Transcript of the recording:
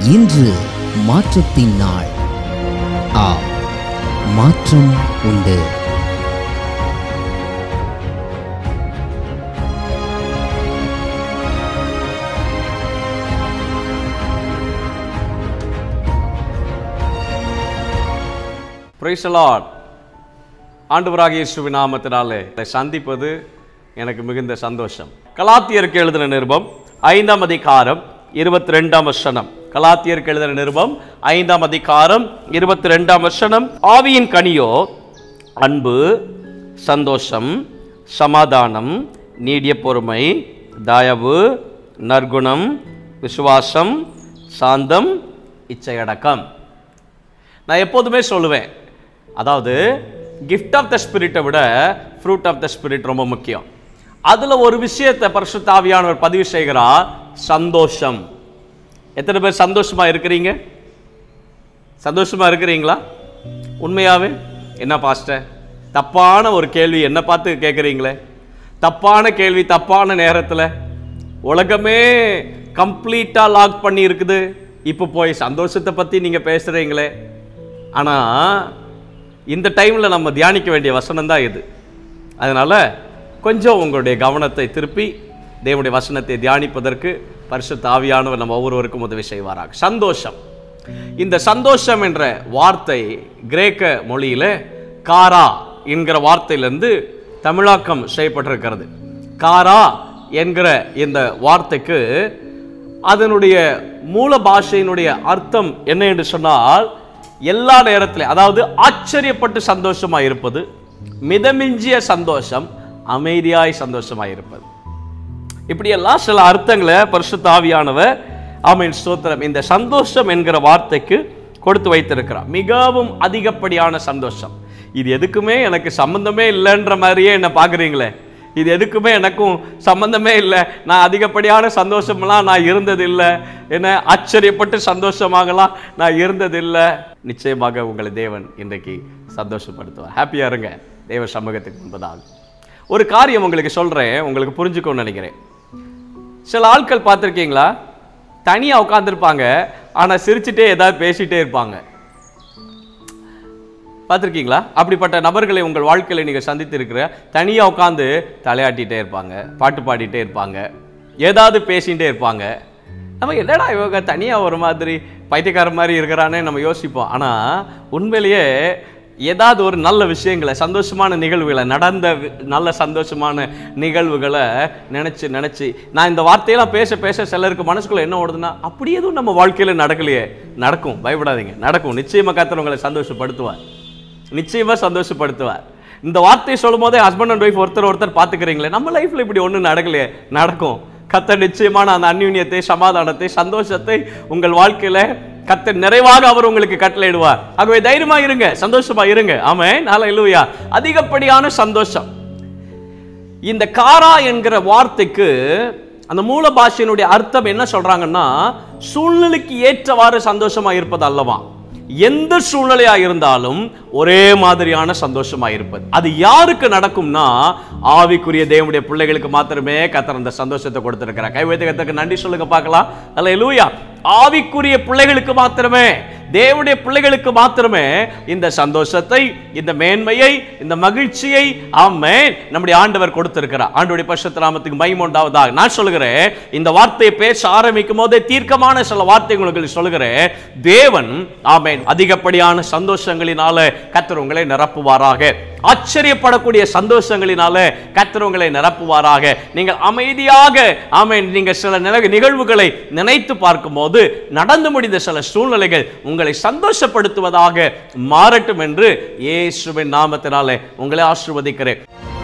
இன்று மாற்றத்தின் நாள் ஆ மாற்றம் உண்டு பிரைஸ் லார்ட் ஆண்டவராகிய இயேசுவின் நாமத்தினாலே இதை சந்திப்பது எனக்கு மிகுந்த சந்தோஷம் கலாத்தியருக்கு எழுதின நிருபம் ஐந்தாம் அதிகாரம் இருபத்தி ரெண்டாம் வசனம் கலாத்தியருக்கு எழுதின நிருபம் ஐந்தாம் அதிகாரம் இருபத்தி ரெண்டாம் வசனம் ஆவியின் கனியோ அன்பு சந்தோஷம் சமாதானம் நீடிய பொறுமை தயவு நற்குணம் விசுவாசம் சாந்தம் இச்சையடக்கம் நான் எப்போதுமே சொல்லுவேன் அதாவது கிஃப்ட் ஆஃப் த ஸ்பிரிட்டை விட ஃப்ரூட் ஆஃப் த ஸ்பிரிட் ரொம்ப முக்கியம் அதில் ஒரு விஷயத்தை பரிசுத்த ஆவியானவர் பதிவு செய்கிறார் சந்தோஷம் எத்தனை பேர் சந்தோஷமா இருக்கிறீங்க சந்தோஷமா இருக்கிறீங்களா உண்மையாவே என்ன பாஸ்டர் தப்பான ஒரு கேள்வி என்ன பார்த்து கேட்குறீங்களே தப்பான கேள்வி தப்பான நேரத்தில் உலகமே கம்ப்ளீட்டாக லாக் பண்ணி இருக்குது இப்போ போய் சந்தோஷத்தை பற்றி நீங்கள் பேசுகிறீங்களே ஆனால் இந்த டைமில் நம்ம தியானிக்க வேண்டிய வசனம் தான் இது அதனால் கொஞ்சம் உங்களுடைய கவனத்தை திருப்பி தேவனுடைய வசனத்தை தியானிப்பதற்கு பரிசுத்த ஆவியானவர் நம்ம ஒவ்வொருவருக்கும் உதவி செய்வாராக சந்தோஷம் இந்த சந்தோஷம் என்ற வார்த்தை கிரேக்க மொழியில காரா என்கிற வார்த்தையிலிருந்து தமிழாக்கம் செய்யப்பட்டிருக்கிறது காரா என்கிற இந்த வார்த்தைக்கு அதனுடைய மூல பாஷையினுடைய அர்த்தம் என்ன என்று சொன்னால் எல்லா நேரத்திலும் அதாவது ஆச்சரியப்பட்டு சந்தோஷமா இருப்பது மிதமிஞ்சிய சந்தோஷம் அமைதியாய் சந்தோஷமாய் இருப்பது இப்படியெல்லாம் சில அர்த்தங்களை பரிசுத்த ஆவியானவர் ஆமீன் ஸ்தோத்திரம் இந்த சந்தோஷம் என்கிற வார்த்தைக்கு கொடுத்து வைத்திருக்கிறார் மிகவும் அதிகப்படியான சந்தோஷம் இது எதுக்குமே எனக்கு சம்பந்தமே இல்லைன்ற மாதிரியே என்ன பார்க்குறீங்களே இது எதுக்குமே எனக்கும் சம்பந்தமே இல்லை நான் அதிகப்படியான சந்தோஷமெல்லாம் நான் இருந்ததில்லை என்ன ஆச்சரியப்பட்டு சந்தோஷமாகலாம் நான் இருந்ததில்லை நிச்சயமாக உங்களை தேவன் இன்றைக்கு சந்தோஷப்படுத்துவார் ஹாப்பியாக இருங்க தேவ சமூகத்துக்கு முன்பதாக ஒரு காரியம் உங்களுக்கு சொல்கிறேன் உங்களுக்கு புரிஞ்சுக்கணும்னு நினைக்கிறேன் சில ஆட்கள் பார்த்துருக்கீங்களா தனியாக உட்காந்துருப்பாங்க ஆனால் சிரிச்சுட்டே ஏதாவது பேசிட்டே இருப்பாங்க பார்த்துருக்கீங்களா அப்படிப்பட்ட நபர்களை உங்கள் வாழ்க்கையில் நீங்கள் சந்தித்து இருக்கிற தனியாக உட்காந்து தலையாட்டிகிட்டே இருப்பாங்க பாட்டு பாடிட்டே இருப்பாங்க ஏதாவது பேசிகிட்டே இருப்பாங்க நம்ம என்னடா இவங்க தனியாக ஒரு மாதிரி பைத்தியக்கார மாதிரி இருக்கிறானே நம்ம யோசிப்போம் ஆனால் உண்மையிலேயே ஏதாவது ஒரு நல்ல விஷயங்களை சந்தோஷமான நிகழ்வுகளை நடந்த வி- நல்ல சந்தோஷமான நிகழ்வுகளை நினச்சி நினச்சி நான் இந்த வார்த்தையெல்லாம் பேச பேச சிலருக்கு மனசுக்குள்ள என்ன ஓடுதுன்னா அப்படி எதுவும் நம்ம வாழ்க்கையில் நடக்கலையே நடக்கும் பயப்படாதீங்க நடக்கும் நிச்சயமாக கர்த்தர் உங்களை சந்தோஷப்படுத்துவார் நிச்சயமாக சந்தோஷப்படுத்துவார் இந்த வார்த்தையை சொல்லும் போதே ஹஸ்பண்ட் அண்ட் ஒய்ஃப் ஒருத்தர் ஒருத்தர் பார்த்துக்கிறீங்களே நம்ம லைஃப்பில் இப்படி ஒன்றும் நடக்கலையே நடக்கும் கத்தர் நிச்சயமான அந்த அந்யூன்யத்தை சமாதானத்தை சந்தோஷத்தை உங்கள் வாழ்க்கையில கத்தர் நிறைவாக அவர் உங்களுக்கு கட்டளையிடுவார் ஆகவே தைரியமா இருங்க சந்தோஷமா இருங்க ஆமே நாளை இல்லையா அதிகப்படியான சந்தோஷம் இந்த காரா என்கிற வார்த்தைக்கு அந்த மூல பாஷையினுடைய அர்த்தம் என்ன சொல்றாங்கன்னா சூழ்நிலைக்கு ஏற்றவாறு சந்தோஷமா இருப்பது அல்லவா எந்த சூழ்நிலையா இருந்தாலும் ஒரே மாதிரியான சந்தோஷமா இருப்பது அது யாருக்கு நடக்கும்னா ஆவிக்குரிய தேவனுடைய பிள்ளைகளுக்கு மாத்திரமே கத்தர் அந்த சந்தோஷத்தை கொடுத்திருக்கிறார் கைவேத்தகத்துக்கு நன்றி சொல்லுங்க பார்க்கலாம் அல்ல லூயா ஆவிக்குரிய பிள்ளைகளுக்கு மாத்திரமே தேவனுடைய பிள்ளைகளுக்கு மாத்திரமே இந்த சந்தோஷத்தை இந்த மேன்மையை இந்த மகிழ்ச்சியை ஆமென் நம்முடைய ஆண்டவர் கொடுத்திருக்கிறார் ஆண்டவருடைய பரிசுத்த நாமத்துக்கு மகிமை உண்டாவதாக நான் சொல்லுகிறேன் இந்த வார்த்தையை பேச ஆரம்பிக்கும் போதே தீர்க்கமான சில வார்த்தைகள் உங்களுக்கு சொல்லுகிறேன் தேவன் ஆமென் அதிகப்படியான சந்தோஷங்களினால கர்த்தர் உங்களை நிரப்புவாராக ஆச்சரியப்படக்கூடிய சந்தோஷங்களினால கர்த்தர் உங்களை நிரப்புவாராக நீங்கள் அமைதியாக ஆமென் நீங்கள் சில நில- நிகழ்வுகளை நினைத்து பார்க்கும்போது நடந்து முடிந்த சில சூழ்நிலைகள் உங்களை சந்தோஷப்படுத்துவதாக மாறட்டும் என்று இயேசுவின் நாமத்தினாலே உங்களை ஆசிர்வதிக்கிறேன்